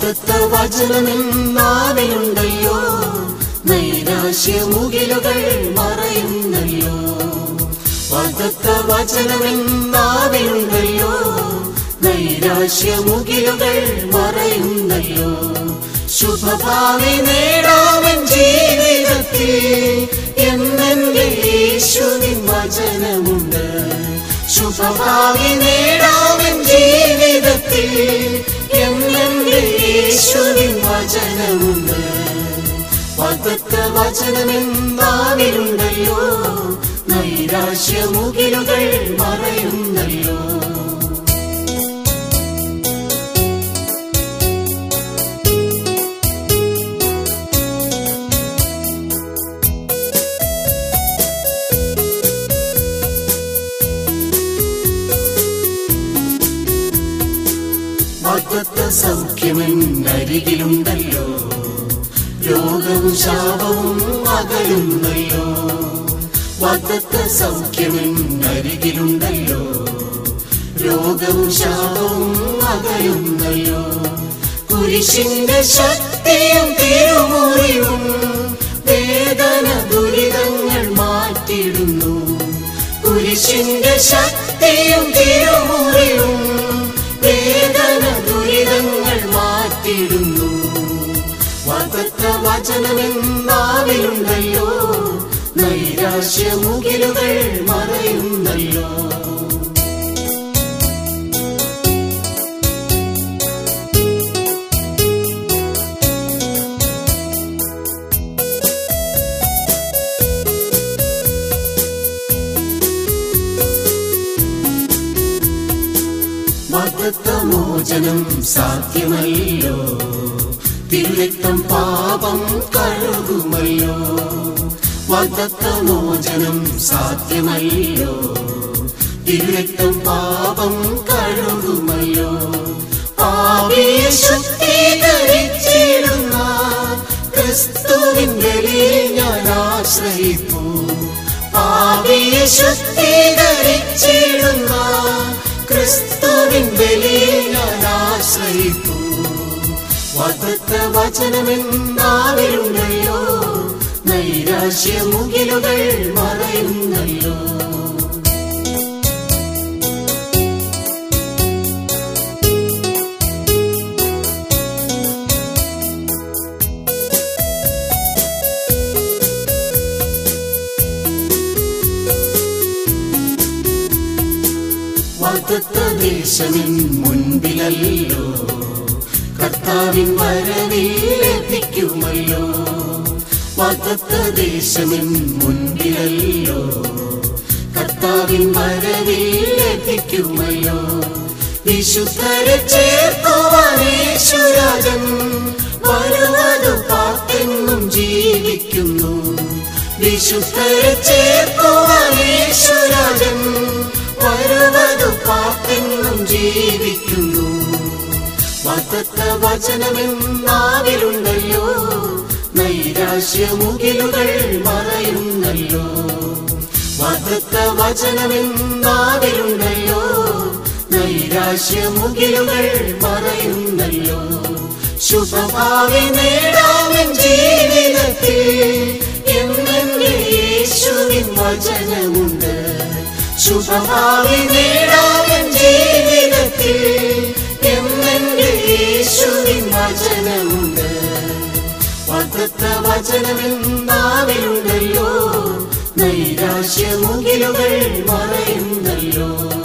വാഗ്ദത്ത വചനമെന്നാവിലുണ്ടല്ലോ നൈരാശ്യമുകിലുകൾ മറയുന്നല്ലോ വാഗ്ദത്ത വചനമെന്നാവിലുണ്ടല്ലോ നൈരാശ്യമുകിലുകൾ മറയുന്നല്ലോ ശുഭഭാവി നേടാമൻ ജീവിതത്തിൽ എന്നെന്റെ യേശുവിൻ വചനമുണ്ട് ശുഭഭാവി നേടാമൻ ജീവിതത്തിൽ എന്നെന്റെ യേശുവിൻ വചനമുണ്ട് വാഗ്ദത്ത വചനമെന്നാവിലുണ്ടല്ലോ നൈരാശ്യമുകിലുകൾ മറയുന്നല്ലോ വാഗ്ദത്ത സൗഖ്യമെന്നരികിലുണ്ടല്ലോ രോഗവും ശാപവും അകലുന്നല്ലോ വാഗ്ദത്ത സൗഖ്യമെന്നരികിലുണ്ടല്ലോ രോഗവും ശാപവും അകലുന്നല്ലോ കുരിശിന്റെ ശക്തിയും തിരുമുറിവും വേദന ദുരിതങ്ങൾ മാറ്റിടുന്നു കുരിശിന്റെ ശക്തിയും തിരുമുറിവും വേദന ദുരിതങ്ങൾ മാറ്റിടുന്നു വാഗ്ദത്ത വചനമെന്നാവിലുണ്ടല്ലോ നൈരാശ്യമുകിലുകൾ മറയുന്നല്ലോ വാഗ്ദത്ത മോചനം സാധ്യമല്ലോ തിരുരക്തം പാപം കഴുകുമല്ലോ വാഗ്ദത്ത മോചനം സാധ്യമല്ലോ തിരുരക്തം പാപം കഴുകുമല്ലോ പാപിയെ ശുദ്ധീകരിച്ചിടുന്ന ക്രിസ്തുവിൻ ബലിയിൽ ഞാൻ ആശ്രയിപ്പൂ പാപിയെ ശുദ്ധീകരിച്ചിടുന്ന ക്രിസ്തുവിൻ ബലിയിൽ ഞാൻ ആശ്രയിപ്പൂ വാഗ്ദത്ത വചനമെന്നാവിലുണ്ടല്ലോ നൈരാശ്യമുകിലുകൾ മറയുന്നല്ലോ വാഗ്ദത്ത ദേശമിൻ മുൻപിലല്ലോ കർത്താവിൻ വരവിൽ എത്തിക്കുമല്ലോ വാഗ്ദത്ത ദേശമിൻ മുൻപിലല്ലോ കർത്താവിൻ വരവിൽ എത്തിക്കുമല്ലോ വിശുദ്ധരെ ചേർക്കുവാനേശ്വരാജൻ വരുവതു പാത്തെന്നും ജീവിക്കുന്നു വിശുദ്ധരെ ചേർക്കുവാനേശ്വരാജൻ വരുവതു പാത്തെന്നും ജീവിക്കുന്നു വാഗ്ദത്ത വചനമെന്നാവിലുണ്ടല്ലോ നൈരാശ്യമുകിലുകൾ മറയുന്നല്ലോ വാഗ്ദത്ത വചനമെന്നാവിലുണ്ടല്ലോ നൈരാശ്യമുകിലുകൾ മറയുന്നല്ലോ ശുഭഭാവി നേടാമൻ ജീവിതത്തിൽ എന്നെന്റെ യേശുവിൻ വചനമുണ്ട് ശുഭഭാവി നേടാമൻ ജീവിതത്തിൽ എന്നെന്റെ യേശുവിൻ വചനമുണ്ട് വാഗ്ദത്ത വചനമെന്നാവിലുണ്ടല്ലോ നൈരാശ്യമുകിലുകൾ മറയുന്നല്ലോ